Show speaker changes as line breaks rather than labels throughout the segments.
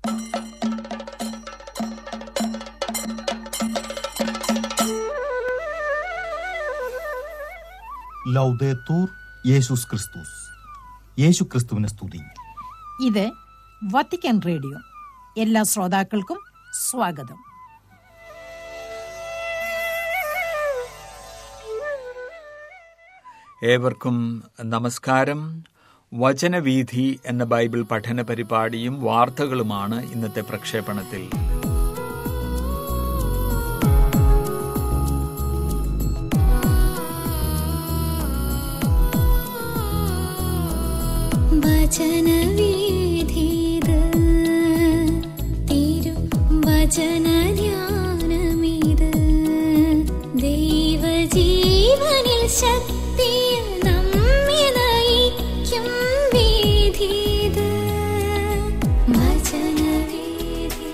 ലൗദേത്തൂർ യേശുസ് ക്രിസ്തുസ് യേശു ക്രിസ്തുവിനെ സ്തുതി
ഇത് വത്തിക്കാൻ റേഡിയോ എല്ലാ ശ്രോതാക്കൾക്കും സ്വാഗതം
ഏവർക്കും നമസ്കാരം വചനവീഥി എന്ന ബൈബിൾ പഠന പരിപാടിയും വാർത്തകളുമാണ് ഇന്നത്തെ പ്രക്ഷേപണത്തിൽ
വചനവീഥിത് തിരു വചനധ്യാനമിത് ദൈവജീവനിൽ ശക്തിയിൽ നമ്മെ നയിക്കും വീഥിത് വചനവീഥി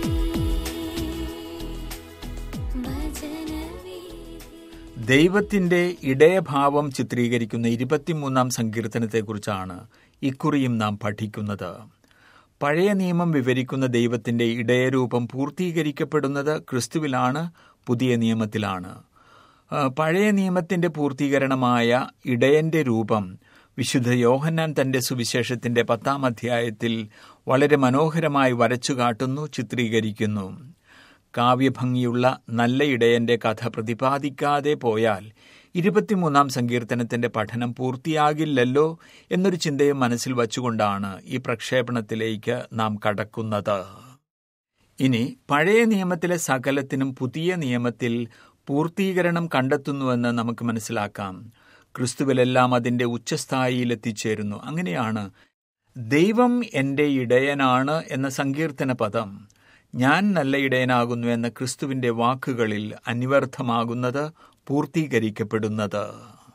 വചനവീഥി
ദൈവത്തിന്റെ ഇടയഭാവം ചിത്രീകരിക്കുന്ന ഇരുപത്തിമൂന്നാം സങ്കീർത്തനത്തെക്കുറിച്ചാണ് ഇക്കുറിയും നാം പഠിക്കുന്നത് പഴയ നിയമം വിവരിക്കുന്ന ദൈവത്തിന്റെ ഇടയരൂപം പൂർത്തീകരിക്കപ്പെടുന്നത് ക്രിസ്തുവിലാണ് പുതിയ നിയമത്തിലാണ് ആ, പഴയ നിയമത്തിന്റെ പൂർത്തീകരണമായ ഇടയന്റെ രൂപം വിശുദ്ധ യോഹന്നാൻ തന്റെ സുവിശേഷത്തിന്റെ പത്താം അധ്യായത്തിൽ വളരെ മനോഹരമായി വരച്ചു കാട്ടുന്നു ചിത്രീകരിക്കുന്നു കാവ്യഭംഗിയുള്ള നല്ല ഇടയന്റെ കഥ പ്രതിപാദിക്കാതെ പോയാൽ ഇരുപത്തിമൂന്നാം സങ്കീർത്തനത്തിന്റെ പഠനം പൂർത്തിയാകില്ലല്ലോ എന്നൊരു ചിന്തയും മനസ്സിൽ വച്ചുകൊണ്ടാണ് ഈ പ്രക്ഷേപണത്തിലേക്ക് നാം കടക്കുന്നത് ഇനി പഴയ നിയമത്തിലെ സകലത്തിനും പുതിയ നിയമത്തിൽ പൂർത്തീകരണം കണ്ടെത്തുന്നുവെന്ന് നമുക്ക് മനസ്സിലാക്കാം ക്രിസ്തുവിലെല്ലാം അതിന്റെ ഉച്ചസ്ഥായിയിൽ എത്തിച്ചേരുന്നു അങ്ങനെയാണ് ദൈവം എൻ്റെ ഇടയനാണ് എന്ന സങ്കീർത്തന പദം ഞാൻ നല്ല ഇടയനാകുന്നു എന്ന ക്രിസ്തുവിന്റെ വാക്കുകളിൽ അന്വർത്ഥമാകുന്നത് പൂർത്തീകരിക്കപ്പെടുന്നത്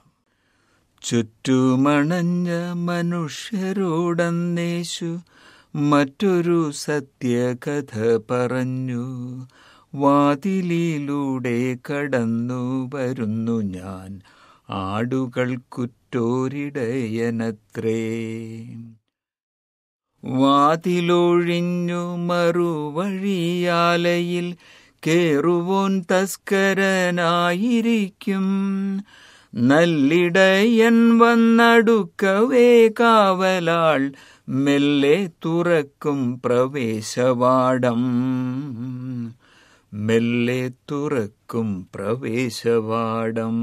ചുറ്റുമണഞ്ഞ മനുഷ്യരോടന്നേശു മറ്റൊരു സത്യകഥ പറഞ്ഞു വാതിലിലൂടെ കടന്നു വരുന്നു ഞാൻ ആടുകൾ കുറ്റോരിടയനത്രേ വാതിലൊഴിഞ്ഞു മറുവഴിയാലയിൽ കേറുവോൻ തസ്കരനായിരിക്കും നല്ലിടയൻ വന്നടുക്കവേ കാവലാൾ മെല്ലെ തുറക്കും പ്രവേശവാടം മെല്ലെ തുറക്കും പ്രവേശവാടം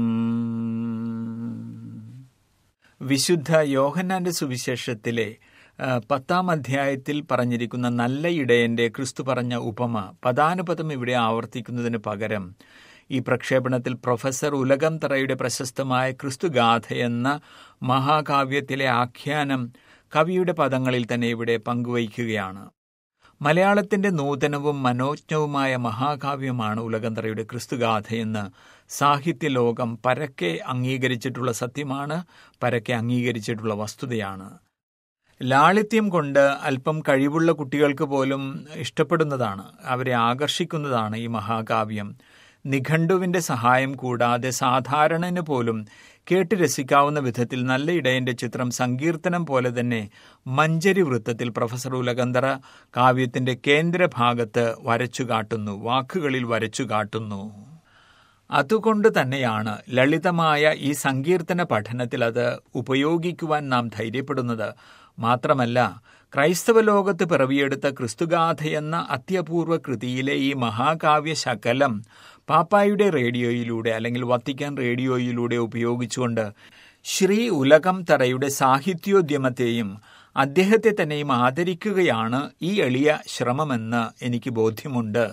വിശുദ്ധ യോഹന്നാന്റെ സുവിശേഷത്തിലെ ആ, പത്താം അധ്യായത്തിൽ പറഞ്ഞിരിക്കുന്ന നല്ല ഇടയന്റെ ക്രിസ്തു പറഞ്ഞ ഉപമ പദാനുപദം ഇവിടെ ആവർത്തിക്കുന്നതിന് പകരം ഈ പ്രക്ഷേപണത്തിൽ പ്രൊഫസർ ഉലകം തറയുടെ പ്രശസ്തമായ ക്രിസ്തുഗാഥ എന്ന മഹാകാവ്യത്തിലെ ആഖ്യാനം കവിയുടെ പദങ്ങളിൽ തന്നെ ഇവിടെ പങ്കുവയ്ക്കുകയാണ് മലയാളത്തിന്റെ നൂതനവും മനോജ്ഞവുമായ മഹാകാവ്യമാണ് ഉലകന്തറയുടെ ക്രിസ്തുഗാഥയെന്ന് സാഹിത്യ ലോകം പരക്കെ അംഗീകരിച്ചിട്ടുള്ള സത്യമാണ് പരക്കെ അംഗീകരിച്ചിട്ടുള്ള വസ്തുതയാണ് ലാളിത്യം കൊണ്ട് അല്പം കഴിവുള്ള കുട്ടികൾക്ക് പോലും ഇഷ്ടപ്പെടുന്നതാണ് അവരെ ആകർഷിക്കുന്നതാണ് ഈ മഹാകാവ്യം നിഘണ്ടുവിന്റെ സഹായം കൂടാതെ സാധാരണന് പോലും കേട്ട് രസിക്കാവുന്ന വിധത്തിൽ നല്ല ഇടയന്റെ ചിത്രം സങ്കീർത്തനം പോലെ തന്നെ മഞ്ചരി വൃത്തത്തിൽ പ്രൊഫസർ ഉലകന്തറ കാവ്യത്തിന്റെ കേന്ദ്രഭാഗത്ത് വരച്ചു കാട്ടുന്നു വാക്കുകളിൽ വരച്ചു കാട്ടുന്നു അതുകൊണ്ട് തന്നെയാണ് ലളിതമായ ഈ സങ്കീർത്തന പഠനത്തിൽ അത് ഉപയോഗിക്കുവാൻ നാം ധൈര്യപ്പെടുന്നത് മാത്രമല്ല ക്രൈസ്തവ ലോകത്ത് പിറവിയെടുത്ത ക്രിസ്തുഗാഥയെന്ന അത്യപൂർവ കൃതിയിലെ ഈ മഹാകാവ്യ ശകലം പാപ്പായുടെ റേഡിയോയിലൂടെ അല്ലെങ്കിൽ വത്തിക്കാൻ റേഡിയോയിലൂടെ ഉപയോഗിച്ചുകൊണ്ട് ശ്രീ ഉലകം തറയുടെ സാഹിത്യോദ്യമത്തെയും അദ്ദേഹത്തെ തന്നെയും ആദരിക്കുകയാണ് ഈ എളിയ ശ്രമമെന്ന് എനിക്ക് ബോധ്യമുണ്ട്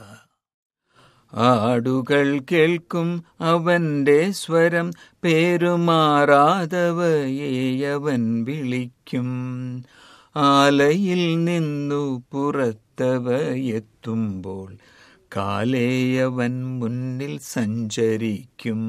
ആടുകൾ കേൾക്കും അവന്റെ സ്വരം പേരുമാറാതവയെ അവൻ വിളിക്കും ആലയിൽ നിന്നു പുറത്തവ എത്തുമ്പോൾ കാലേയവൻ മുന്നിൽ സഞ്ചരിക്കും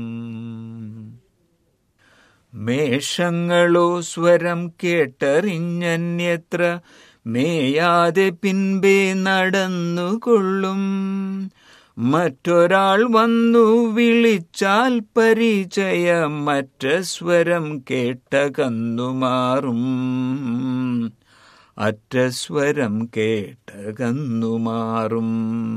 മേഷങ്ങളോ സ്വരം കേട്ടറിഞ്ഞന്യത്ര മേയാതെ പിൻപേ നടന്നുകൊള്ളും മറ്റൊരാൾ വന്നു വിളിച്ചാൽ പരിചയം മറ്റ സ്വരം കേട്ടകന്നു മാറും അറ്റസ്വരം കേട്ടകന്നു മാറും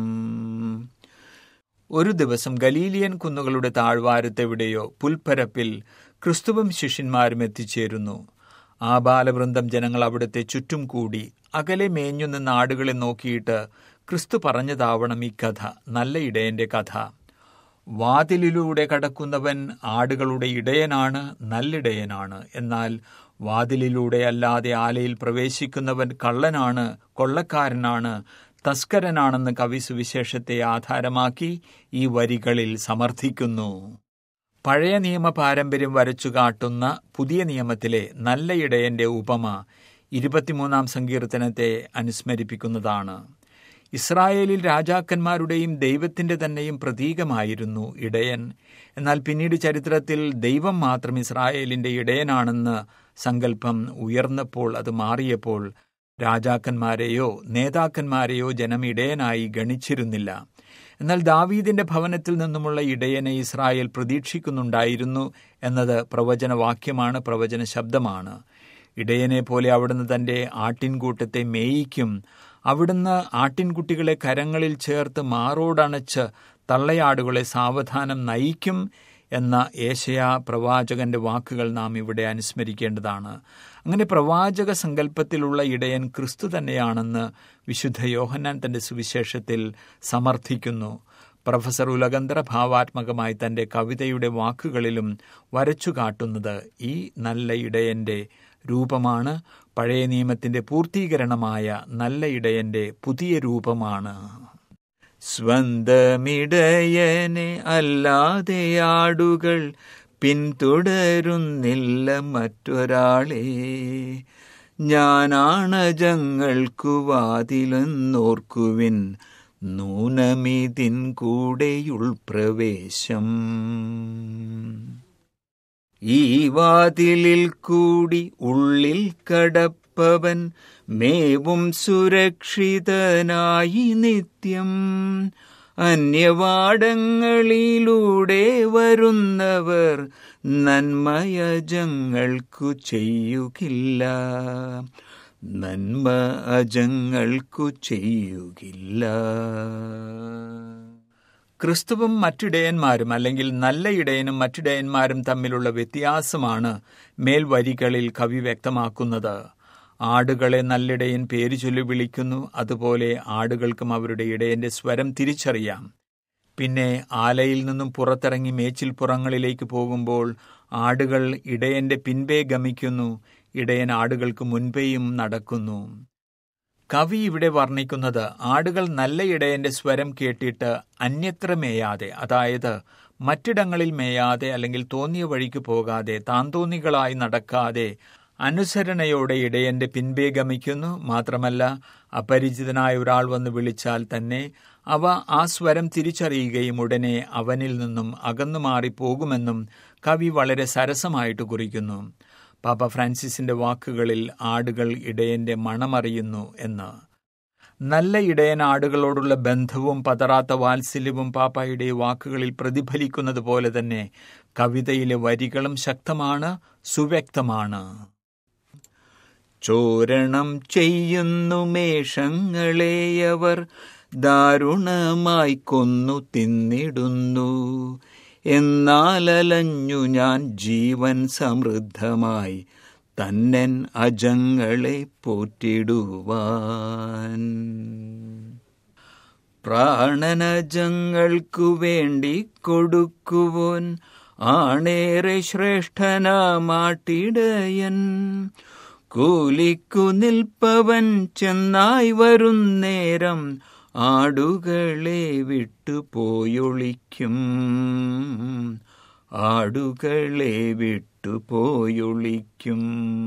ഒരു ദിവസം ഗലീലിയൻ കുന്നുകളുടെ താഴ്വാരത്തെവിടെയോ പുൽപ്പരപ്പിൽ ക്രിസ്തുവും ശിഷ്യന്മാരും എത്തിച്ചേരുന്നു ആ ബാലവൃന്ദം ജനങ്ങൾ അവിടുത്തെ ചുറ്റും കൂടി അകലെ മേഞ്ഞു നിന്ന ആടുകളെ നോക്കിയിട്ട് ക്രിസ്തു പറഞ്ഞതാവണം ഈ കഥ നല്ല ഇടയന്റെ കഥ വാതിലിലൂടെ കടക്കുന്നവൻ ആടുകളുടെ ഇടയനാണ് നല്ലിടയനാണ് എന്നാൽ വാതിലിലൂടെ അല്ലാതെ ആലയിൽ പ്രവേശിക്കുന്നവൻ കള്ളനാണ് കൊള്ളക്കാരനാണ് തസ്കരനാണെന്ന് കവി സുവിശേഷത്തെ ആധാരമാക്കി ഈ വരികളിൽ സമർത്ഥിക്കുന്നു പഴയ നിയമ പാരമ്പര്യം വരച്ചു കാട്ടുന്ന പുതിയ നിയമത്തിലെ നല്ല ഇടയന്റെ ഉപമ ഇരുപത്തിമൂന്നാം സങ്കീർത്തനത്തെ അനുസ്മരിപ്പിക്കുന്നതാണ് ഇസ്രായേലിൽ രാജാക്കന്മാരുടെയും ദൈവത്തിന്റെ തന്നെയും പ്രതീകമായിരുന്നു ഇടയൻ എന്നാൽ പിന്നീട് ചരിത്രത്തിൽ ദൈവം മാത്രം ഇസ്രായേലിന്റെ ഇടയനാണെന്ന് സങ്കല്പം ഉയർന്നപ്പോൾ അത് മാറിയപ്പോൾ രാജാക്കന്മാരെയോ നേതാക്കന്മാരെയോ ജനം ഇടയനായി ഗണിച്ചിരുന്നില്ല എന്നാൽ ദാവീദിന്റെ ഭവനത്തിൽ നിന്നുമുള്ള ഇടയനെ ഇസ്രായേൽ പ്രതീക്ഷിക്കുന്നുണ്ടായിരുന്നു എന്നത് പ്രവചനവാക്യമാണ് പ്രവചന ശബ്ദമാണ് ഇടയനെ പോലെ അവിടുന്ന് തന്റെ ആട്ടിൻകൂട്ടത്തെ മേയിക്കും അവിടുന്ന് ആട്ടിൻകുട്ടികളെ കരങ്ങളിൽ ചേർത്ത് മാറോടണച്ച് തള്ളയാടുകളെ സാവധാനം നയിക്കും എന്ന ഏഷ്യ പ്രവാചകന്റെ വാക്കുകൾ നാം ഇവിടെ അനുസ്മരിക്കേണ്ടതാണ് അങ്ങനെ പ്രവാചക സങ്കല്പത്തിലുള്ള ഇടയൻ ക്രിസ്തു തന്നെയാണെന്ന് വിശുദ്ധ യോഹന്നാൻ തന്റെ സുവിശേഷത്തിൽ സമർത്ഥിക്കുന്നു പ്രൊഫസർ ഉലകന്തര ഭാവാത്മകമായി തന്റെ കവിതയുടെ വാക്കുകളിലും വരച്ചു കാട്ടുന്നത് ഈ നല്ല ഇടയന്റെ രൂപമാണ് പഴയ നിയമത്തിന്റെ പൂർത്തീകരണമായ നല്ല ഇടയന്റെ പുതിയ രൂപമാണ് സ്വന്തമിടയനെ അല്ലാതെ ആടുകൾ പിന്തുടരുന്നില്ല മറ്റൊരാളെ ഞാനാണജങ്ങൾക്കു വാതിലെന്നോർക്കുവിൻ നൂനമിതിൻ കൂടെയുൾ പ്രവേശം ഈ വാതിലിൽ കൂടി ഉള്ളിൽ കടപ്പവൻ മേവും സുരക്ഷിതനായി നിത്യം അന്യവാടങ്ങളിലൂടെ വരുന്നവർ നന്മയജങ്ങൾക്കു ചെയ്യുകില്ല നന്മ അജങ്ങൾക്കു ചെയ്യുകില്ല ക്രിസ്തുവും മറ്റിടയന്മാരും അല്ലെങ്കിൽ നല്ല ഇടയനും മറ്റിടയന്മാരും തമ്മിലുള്ള വ്യത്യാസമാണ് മേൽവരികളിൽ കവി വ്യക്തമാക്കുന്നത് ആടുകളെ നല്ലിടയൻ പേര് ചൊല്ലി വിളിക്കുന്നു അതുപോലെ ആടുകൾക്കും അവരുടെ ഇടയന്റെ സ്വരം തിരിച്ചറിയാം പിന്നെ ആലയിൽ നിന്നും പുറത്തിറങ്ങി മേച്ചിൽപ്പുറങ്ങളിലേക്ക് പോകുമ്പോൾ ആടുകൾ ഇടയന്റെ പിൻപേ ഗമിക്കുന്നു ഇടയൻ ആടുകൾക്ക് മുൻപേയും നടക്കുന്നു കവി ഇവിടെ വർണ്ണിക്കുന്നത് ആടുകൾ നല്ല ഇടയന്റെ സ്വരം കേട്ടിട്ട് അന്യത്ര മേയാതെ അതായത് മറ്റിടങ്ങളിൽ മേയാതെ അല്ലെങ്കിൽ തോന്നിയ വഴിക്ക് പോകാതെ താന്തോന്നികളായി നടക്കാതെ അനുസരണയോടെ ഇടയന്റെ പിൻപേ ഗമിക്കുന്നു മാത്രമല്ല അപരിചിതനായ ഒരാൾ വന്ന് വിളിച്ചാൽ തന്നെ അവ ആ സ്വരം തിരിച്ചറിയുകയും ഉടനെ അവനിൽ നിന്നും അകന്നു മാറിപ്പോകുമെന്നും കവി വളരെ സരസമായിട്ട് കുറിക്കുന്നു പാപ്പ ഫ്രാൻസിസിന്റെ വാക്കുകളിൽ ആടുകൾ ഇടയന്റെ മണമറിയുന്നു എന്ന് നല്ല ഇടയൻ ആടുകളോടുള്ള ബന്ധവും പതറാത്ത വാത്സല്യവും പാപ്പായുടെ വാക്കുകളിൽ പ്രതിഫലിക്കുന്നത് പോലെ തന്നെ കവിതയിലെ വരികളും ശക്തമാണ് സുവ്യക്തമാണ് ചോരണം ചെയ്യുന്നു മേഷങ്ങളെയവർ ദാരുണമായി കൊന്നു തിന്നിടുന്നു എന്നാലലഞ്ഞു ഞാൻ ജീവൻ സമൃദ്ധമായി തന്നൻ അജങ്ങളെ പോറ്റിടുവാൻ പ്രാണനജങ്ങൾക്കു വേണ്ടി കൊടുക്കുവോൻ ആണേറെ ശ്രേഷ്ഠനാമാട്ടിടയൻ കൂലിക്കു നിൽപ്പവൻ ചെന്നായി വരുന്നേരം ആടുകളെ വിട്ടുപോയൊളിക്കും ആടുകളെ വിട്ടുപോയൊളിക്കും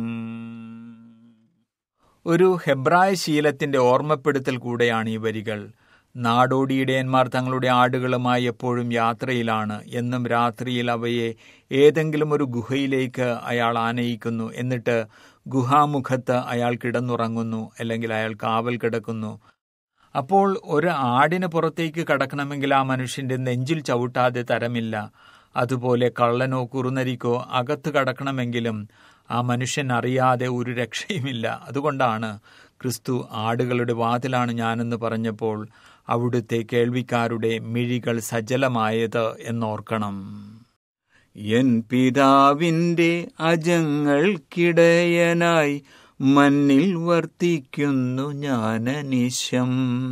ഒരു ഹെബ്രായ ശീലത്തിന്റെ ഓർമ്മപ്പെടുത്തൽ കൂടെയാണ് ഈ വരികൾ നാടോടിയിടയന്മാർ തങ്ങളുടെ ആടുകളുമായി എപ്പോഴും യാത്രയിലാണ് എന്നും രാത്രിയിൽ അവയെ ഏതെങ്കിലും ഒരു ഗുഹയിലേക്ക് അയാൾ ആനയിക്കുന്നു എന്നിട്ട് ഗുഹാമുഖത്ത് അയാൾ കിടന്നുറങ്ങുന്നു അല്ലെങ്കിൽ അയാൾ കാവൽ കിടക്കുന്നു അപ്പോൾ ഒരു ആടിന് പുറത്തേക്ക് കടക്കണമെങ്കിൽ ആ മനുഷ്യന്റെ നെഞ്ചിൽ ചവിട്ടാതെ തരമില്ല അതുപോലെ കള്ളനോ കുറുനരിക്കോ അകത്ത് കടക്കണമെങ്കിലും ആ മനുഷ്യൻ അറിയാതെ ഒരു രക്ഷയുമില്ല അതുകൊണ്ടാണ് ക്രിസ്തു ആടുകളുടെ വാതിലാണ് ഞാനെന്ന് പറഞ്ഞപ്പോൾ അവിടുത്തെ കേൾവിക്കാരുടെ മിഴികൾ സജലമായത് എന്നോർക്കണം എൻ പിതാവിൻ്റെ അജങ്ങൾക്കിടയനായി മണ്ണിൽ വർത്തിക്കുന്നു ഞാനനിശം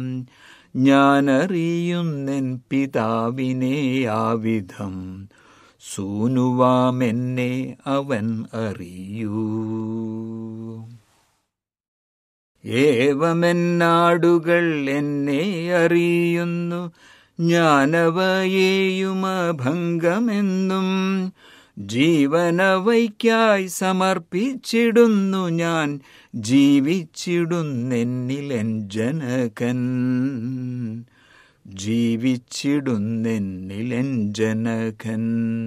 ഞാനറിയുന്നെൻ പിതാവിനെ ആവിധം സൂനുവാമെന്നെ അവൻ അറിയൂ ഏവമെന്നാടുകൾ എന്നെ അറിയുന്നു ഞാനവയെയും അഭംഗമെന്നും ജീവനവയ്ക്കായി സമർപ്പിച്ചിടുന്നു ഞാൻ ജീവിച്ചിടുന്നെന്നിലെൻ ജനകൻ ജീവിച്ചിടുന്നെന്നിലെൻ ജനകൻ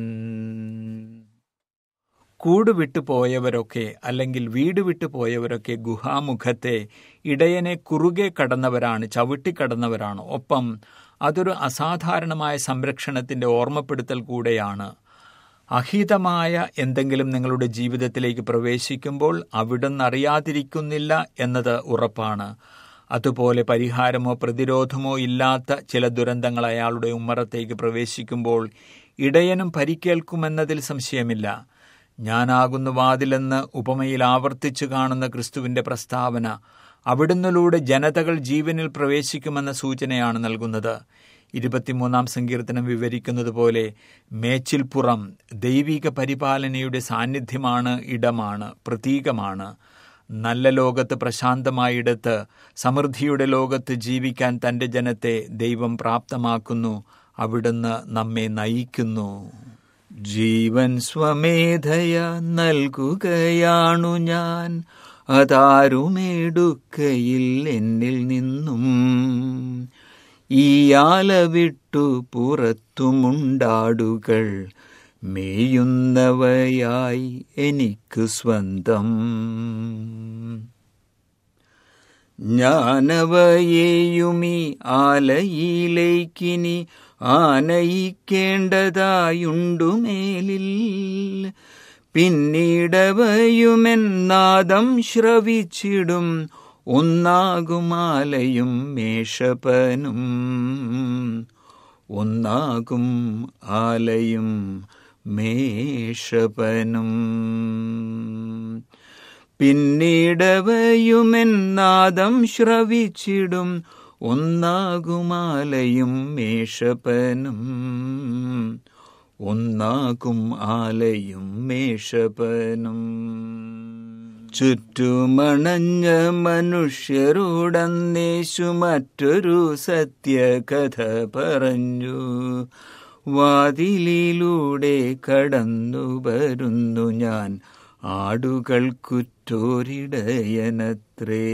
കൂട് വിട്ടു പോയവരൊക്കെ അല്ലെങ്കിൽ വീട് വിട്ടു പോയവരൊക്കെ ഗുഹാമുഖത്തെ ഇടയനെ കുറുകെ കടന്നവരാണ് ചവിട്ടിക്കടന്നവരാണ് ഒപ്പം അതൊരു അസാധാരണമായ സംരക്ഷണത്തിന്റെ ഓർമ്മപ്പെടുത്തൽ കൂടെയാണ് അഹിതമായ എന്തെങ്കിലും നിങ്ങളുടെ ജീവിതത്തിലേക്ക് പ്രവേശിക്കുമ്പോൾ അവിടുന്ന് അറിയാതിരിക്കുന്നില്ല എന്നത് ഉറപ്പാണ് അതുപോലെ പരിഹാരമോ പ്രതിരോധമോ ഇല്ലാത്ത ചില ദുരന്തങ്ങൾ അയാളുടെ ഉമ്മറത്തേക്ക് പ്രവേശിക്കുമ്പോൾ ഇടയനും പരിക്കേൽക്കുമെന്നതിൽ സംശയമില്ല ഞാനാകുന്നു വാതിലെന്ന് ഉപമയിൽ ആവർത്തിച്ചു കാണുന്ന ക്രിസ്തുവിന്റെ പ്രസ്താവന അവിടുന്നിലൂടെ ജനതകൾ ജീവനിൽ പ്രവേശിക്കുമെന്ന സൂചനയാണ് നൽകുന്നത് ഇരുപത്തിമൂന്നാം സങ്കീർത്തനം വിവരിക്കുന്നത് പോലെ മേച്ചിൽപ്പുറം ദൈവിക പരിപാലനയുടെ സാന്നിധ്യമാണ് ഇടമാണ് പ്രതീകമാണ് നല്ല ലോകത്ത് പ്രശാന്തമായിടത്ത് സമൃദ്ധിയുടെ ലോകത്ത് ജീവിക്കാൻ തന്റെ ജനത്തെ ദൈവം പ്രാപ്തമാക്കുന്നു അവിടുന്ന് നമ്മെ നയിക്കുന്നു ജീവൻ സ്വമേധയ നൽകുകയാണു ഞാൻ അതാരുമെടുക്കയിൽ എന്നിൽ നിന്നും ഈ ആല വിട്ടു പുറത്തുമുണ്ടാടുകൾ മേയുന്നവയായി എനിക്ക് സ്വന്തം ഞാനവയെയുമീ ആലയിലേക്കിനി ആനയിക്കേണ്ടതായുണ്ടുമേലിൽ പിന്നീടവയുമെൻ നാദം ശ്രവിച്ചിടും ഒന്നാകുമാലയും മേഷപനും ഒന്നാകും ആലയും മേഷപനും പിന്നീടവയുമെൻ നാദം ശ്രവിച്ചിടും ഒന്നാകുമാലയും മേഷപനും ഒന്നാകും ആലയും മേഷപനും ചുറ്റുമണഞ്ഞ മനുഷ്യരോടന്നേശു മറ്റൊരു സത്യകഥ പറഞ്ഞു വാതിലിലൂടെ കടന്നു വരുന്നു ഞാൻ ആടുകൾ കുറ്റോരിടയനത്രേ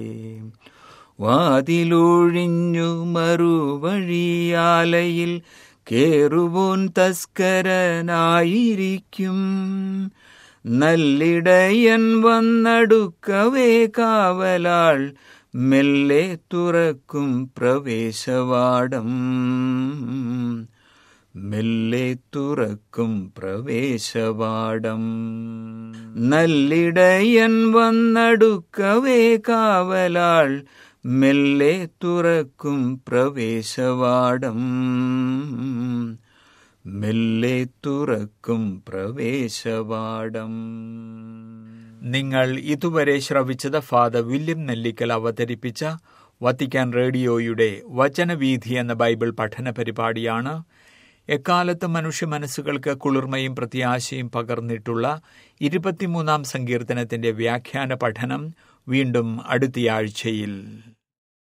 വാതിലൊഴിഞ്ഞു മറുവഴിയാലയിൽ കേറുവോൻ തസ്കരനായിരിക്കും നല്ലിടയൻ വന്നടുക്കവേ കാവലാൾ മെല്ലെ തുറക്കും പ്രവേശവാടം മെല്ലെ തുറക്കും പ്രവേശവാടം നല്ലിടയൻ വന്നടുക്കവേ കാവലാൾ മെല്ലെ തുറക്കും പ്രവേശവാടം മെല്ലെ തുറക്കും പ്രവേശവാടം നിങ്ങൾ ഇതുവരെ ശ്രവിച്ചത് ഫാദർ വില്യം നെല്ലിക്കൽ അവതരിപ്പിച്ച വത്തിക്കാൻ റേഡിയോയുടെ വചനവീഥി എന്ന ബൈബിൾ പഠന പരിപാടിയാണ് എക്കാലത്ത് മനുഷ്യ മനസ്സുകൾക്ക് കുളിർമയും പ്രത്യാശയും പകർന്നിട്ടുള്ള ഇരുപത്തിമൂന്നാം സങ്കീർത്തനത്തിന്റെ വ്യാഖ്യാന പഠനം വീണ്ടും അടുത്തയാഴ്ചയിൽ